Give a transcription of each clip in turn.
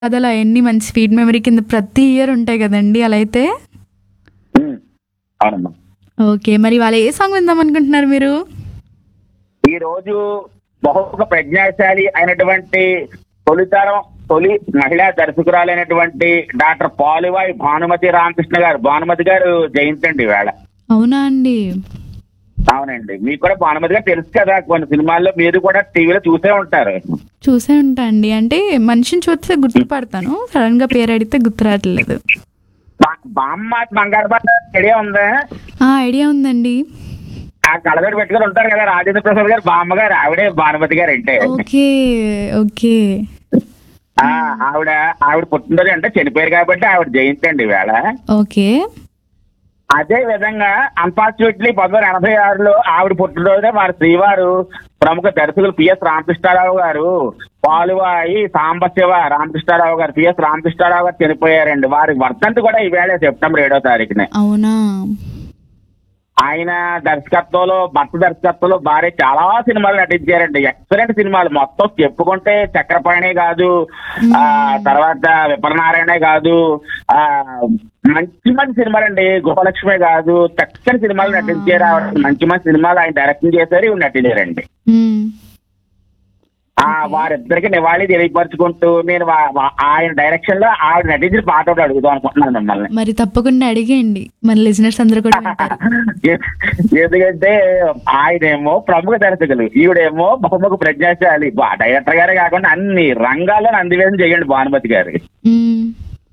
అదలా ఎన్ని మంచి స్వీట్ మెమరీ కింద ప్రతి ఇయర్ ఉంటాయి కదండి అలా అయితే ఉమ్, అవునమ్మా ఓకే మరి వాళ్ళ ఏ సాంగ్ విందాం అనుకుంటున్నారు మీరు ఈ రోజు బహుముఖ ప్రజ్ఞాశాలి అయినటువంటి తొలితరం తొలి మహిళా దర్శకురాలైనటువంటి డాక్టర్ పాలువాయి భానుమతి రామకృష్ణ గారు భానుమతి గారు జయంతి వేళ అవునా అండి అవునండి మీకు కూడా భానుమతి గారు తెలుసు కదా కొన్ని సినిమాల్లో మీరు కూడా టీవీలో చూసే ఉంటారు చూసే ఉంటా అండి అంటే మనిషిని చూస్తే గుర్తుపడతాను సడన్ గా పేరు అడిగితే గుర్తు రావట్లేదు బా- బామ్మ బంగారు బాట ఐడియా ఉందా ఆ ఐడియా ఉందండి ఆ కళగడ పెట్టుకుని ఉంటారు కదా రాజేంద్ర ప్రసాద్ గారు బామ్మ గారు ఆవిడే భానుమతి గారు అంటే ఓకే ఓకే ఆ, ఆవిడ ఆవిడ పుట్టినరోజు అంటే చనిపోయారు కాబట్టి ఆవిడ జయంతి అండి వేళ ఓకే అదే విధంగా అన్ఫార్చునేట్లీ పంతొమ్మిది ఎనభై ఆరులో ఆవిడ పుట్టినరోజునే వారి శ్రీవారు ప్రముఖ దర్శకులు పిఎస్ రామకృష్ణారావు గారు పాలువాయి సాంబశివ రామకృష్ణారావు గారు పిఎస్ రామకృష్ణారావు గారు చనిపోయారండి వారి వర్ధంతి కూడా ఈవేళ సెప్టెంబర్ ఏడో తారీఖునే అవునా ఆయన దర్శకత్వంలో భర్త దర్శకత్వంలో భార్య చాలా సినిమాలు నటించారండి ఎక్సలెంట్ సినిమాలు మొత్తం చెప్పుకుంటే చక్రపాణి కాదు ఆ తర్వాత విప్రనారాయణ కాదు ఆ మంచి మంచి సినిమాలు అండి గృహలక్ష్మి కాదు చక్కని సినిమాలు నటించారు ఆవిడ మంచి మంచి సినిమాలు ఆయన డైరెక్షన్ చేశారు ఇవి నటించారండి మ్మ్. ఆ వారిద్దరికి నివాళి తెలియపరుచుకుంటూ నేను వా- వా- ఆయన డైరెక్షన్ లో ఆవిడ నటించిన పాట ఒకటి అడుగుదాం అనుకుంటున్నాను మిమ్మల్ని మరి తప్పకుండా అడిగేయండి మన లిజనర్స్ అందరూ కూడా వింటారు ఎందుకంటే ఆయనేమో ప్రముఖ దర్శకులు ఈవిడేమో బహుముఖ ప్రజ్ఞాశాలి బా- డైరెక్టర్ గారే కాకుండా అన్ని రంగాల్లో నందివేదం చేయండి భానుమతి గారు మ్మ్.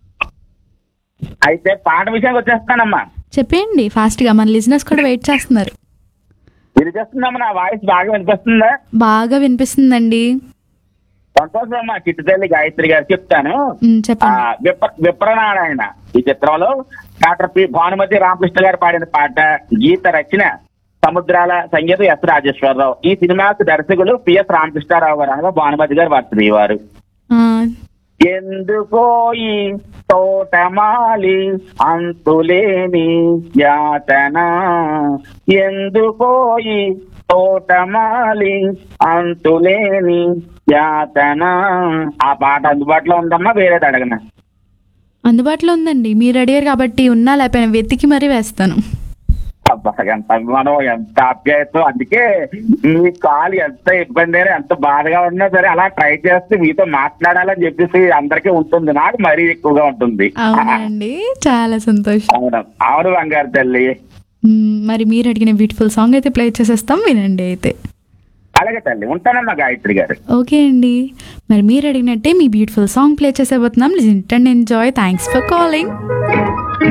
అయితే పాట విషయానికి వచ్చేస్తానమ్మా చెప్పేయండి ఫాస్ట్ గా మన లిజనర్స్ కూడా వెయిట్ చేస్తున్నారు వినిపిస్తుందమ్మా నా వాయిస్ బాగా వినిపిస్తుందా బాగా వినిపిస్తుందండి సంతోషం అమ్మా చిట్టుతల్లి గాయత్రి గారు చెప్తాను మ్మ్, ఆ, చెప్పండి విప్ర విప్రనారాయణ ఈ చిత్రంలో డాక్టర్ పి భానుమతి రామకృష్ణ గారు పాడిన పాట గీత రచన సముద్రాల సంగీతం ఎస్ రాజేశ్వరరావు ఈ సినిమాకు దర్శకులు పిఎస్ రామకృష్ణారావు గారు అనగా భానుమతి గారు వర్తది వారు ఆ, ఎందుకో ఈ తోటమాలి అంతులేని యాతన ఎందుకో ఈ తోటమాలి అంతులేని యాతన ఆ పాట అందుబాటులో ఉందమ్మా వేరేది అడగన అందుబాటులో ఉందండి మీరు అడిగారు కాబట్టి ఉన్నా లేకపోయినా వెతికి మరీ వేస్తాను అబ్బా ఎంత అభిమానం ఎంత ఆప్యాయత అందుకే మీ కాల్ ఎంత ఇబ్బంది అయినా ఎంత బాధగా ఉన్నా సరే అలా ట్రై చేస్తే మీతో మాట్లాడాలని చెప్పేసి అందరికీ ఉంటుంది నాకు మరీ ఎక్కువగా ఉంటుంది అవునండి చాలా సంతోషం అవును అవును బంగారు తల్లి మ్మ్, మరి మీరు అడిగిన బ్యూటిఫుల్ సాంగ్ అయితే ప్లే చేసేస్తాం వినండి అయితే అలాగే తల్లి ఉంటానమ్మా గాయత్రి గారు ఓకే అండి మరి మీరు అడిగినట్టే మీ బ్యూటిఫుల్ సాంగ్ ప్లే చేసేబోతున్నాం listen and enjoy thanks for calling